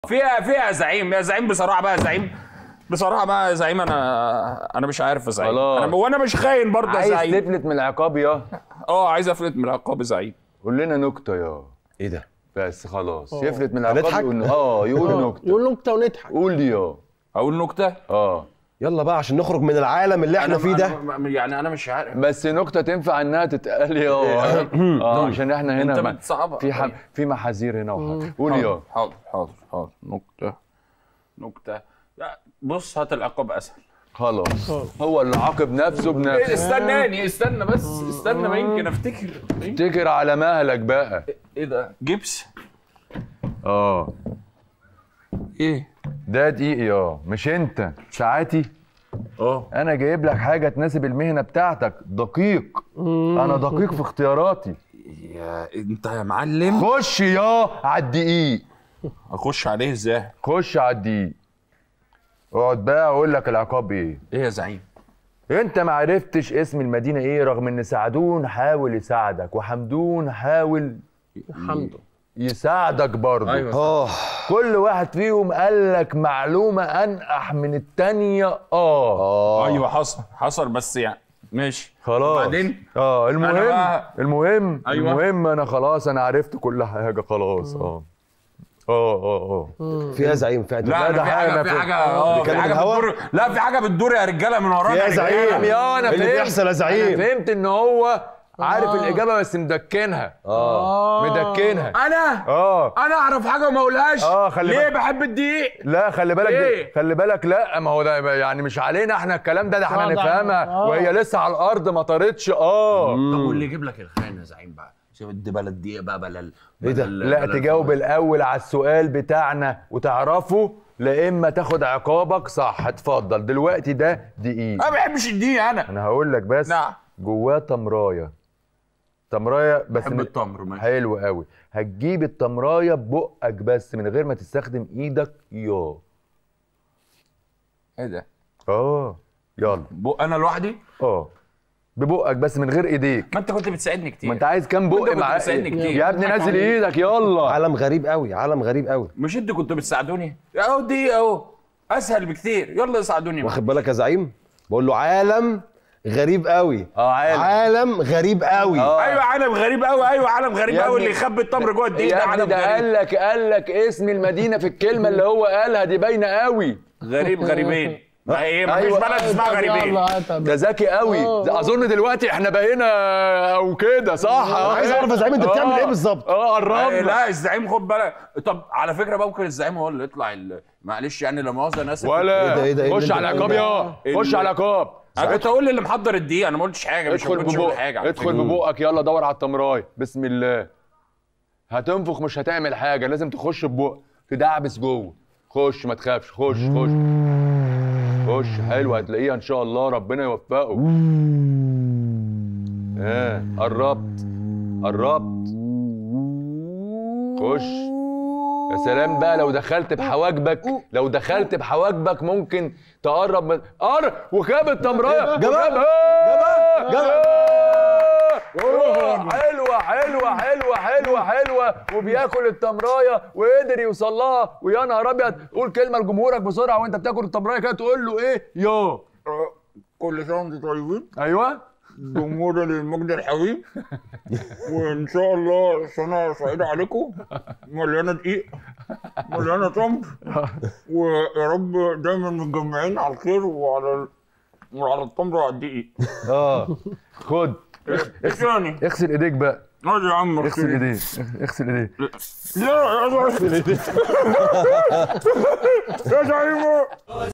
فيها فيها يا زعيم يا زعيم بصراحه بقى يا زعيم بصراحه بقى يا زعيم انا انا مش عارف يا زعيم خلاص. أنا وانا مش خاين برضه يا عايز زعيم تفلت من العقاب يا اه عايز افلت من العقاب يا زعيم قول لنا نكته يا ايه ده؟ بس خلاص يفلت من العقاب هنضحك؟ يقول اه يقول نكته يقول نكته ونضحك قول لي يا اقول نكته اه يلا بقى عشان نخرج من العالم اللي احنا أنا- فيه ده أنا- م- يعني انا مش عارف بس نكته تنفع انها تتقال يا اه عشان احنا هنا انت ما- بتصعبها في ح... في محاذير هنا وحاجة. قول يا حاضر حاضر حاضر نكته نكته لا بص هات العقاب اسهل خلاص هو اللي عاقب نفسه إيه، بنفسه استناني استنى بس استنى ما يمكن افتكر إيه؟ افتكر على مهلك بقى ايه ده جبس اه ايه ده دقيق يا مش انت ساعاتي اه انا جايب لك حاجه تناسب المهنه بتاعتك دقيق انا دقيق في اختياراتي يا انت يا معلم خش يا على الدقيق اخش عليه ازاي خش على الدقيق اقعد بقى اقول لك العقاب ايه ايه يا زعيم انت ما عرفتش اسم المدينه ايه رغم ان سعدون حاول يساعدك وحمدون حاول حمدو يساعدك برضه أيوة. اه كل واحد فيهم قال لك معلومه انقح من التانيه اه اه ايوه حصل حصل بس يعني ماشي خلاص وبعدين؟ اه المهم بقى- المهم أيوة. المهم انا خلاص انا عرفت كل حاجه خلاص اه اه اه اه في يا زعيم في لا لا، انا ده في حاجة حاجه في في- حاجه اه في بيتكلم حاجه الهوا؟ بتدور لا في حاجه بتدور يا رجاله من ورانا يا رجالة. زعيم يا انا إيه اللي فهمت بيحصل يا زعيم؟ انا فهمت ان هو عارف الاجابه بس مدكنها اه مدكنها انا اه انا اعرف حاجه وما اقولهاش آه، خلي ليه بالك. بحب الدقيق لا خلي بالك إيه؟ دي خلي بالك لا ما هو ده يعني مش علينا احنا الكلام ده ده احنا آه، ده- نفهمها آه. وهي لسه على الارض ما طارتش اه طب واللي يجيب لك الخاين يا زعيم بقى شوف دي بلا الدقيق بقى بلا ال- إيه ده؟ بلا ال- لا بلا تجاوب الفواكه. الاول على السؤال بتاعنا وتعرفه لا اما تاخد عقابك صح اتفضل دلوقتي ده دقيق انا ما بحبش الدقيق انا انا هقول لك بس نعم. جواه تمرايه تمرايه بس بحب من- التمر ماشي حلو قوي هتجيب التمرايه ببقك بس من غير ما تستخدم ايدك يا ايه ده اه يلا بق انا لوحدي اه ببقك بس من غير ايديك ما انت كنت بتساعدني كتير ما انت عايز كام وانت بق كنت معاك بتساعدني كتير. يا ابني نازل ايدك يلا عالم غريب قوي عالم غريب قوي مش انتوا كنتوا بتساعدوني اهو دي اهو اسهل بكتير يلا ساعدوني واخد بالك يا زعيم بقول له عالم غريب قوي اه عالم عالم غريب قوي آه. ايوه عالم غريب قوي ايوه عالم غريب يا قوي ابني- اللي يخبي التمر جوه الدقيق ده يا ابني عالم ده غريب قال لك قال لك اسم المدينه في الكلمه اللي هو قالها دي باينه قوي غريب غريبين ما ايه ما أيوة. فيش بلد اسمها غريبين يلا هات ده ذكي قوي ده اظن دلوقتي احنا بقينا او كده صح أنا عايز أعرف يا زعيم أنت بتعمل إيه بالظبط؟ اه آه، قربنا لا الزعيم خد بالك طب على فكره بقى ممكن الزعيم هو اللي يطلع ال- معلش يعني لا مؤاخذه انا اسف ولا إيه ده- إيه ده- إيه خش اللي على أنت العقاب بتقوله يا خش ال- على العقاب انا كنت اقول اللي محضر الدقيق انا ما قلتش حاجه مش ادخل ما كنتش أقول ببقك حاجه على ادخل فكرة. ببقك يلا دور على التمرايه بسم الله هتنفخ مش هتعمل حاجه لازم تخش ببقك تدعبس جوه خش ما تخافش خش خش خش حلو هتلاقيها ان شاء الله ربنا يوفقه اه قربت قربت خش يا سلام بقى لو دخلت بحواجبك لو دخلت بحواجبك ممكن تقرب من قر وخاب التمرايه جابها. جابها جابها. أوه، حلوه حلوه حلوه حلوه حلوه وبياكل التمرايه وقدر يوصل لها ويا نهار ابيض قول كلمه لجمهورك بسرعه وانت بتاكل التمرايه كده تقول له ايه يا كل سنه وانتم طيبين ايوه جمهور المجد الحبيب وان شاء الله سنه سعيده عليكم مليانه دقيق مليانه تمر ويا رب دايما متجمعين على الخير وعلى ال... وعلى التمر وعلى الدقيق اه خد ايه تاني؟ اغسل ايديك بقى هادي يا عم اغسل ايديك اغسل ايديك لا يا زعيم يا زعيم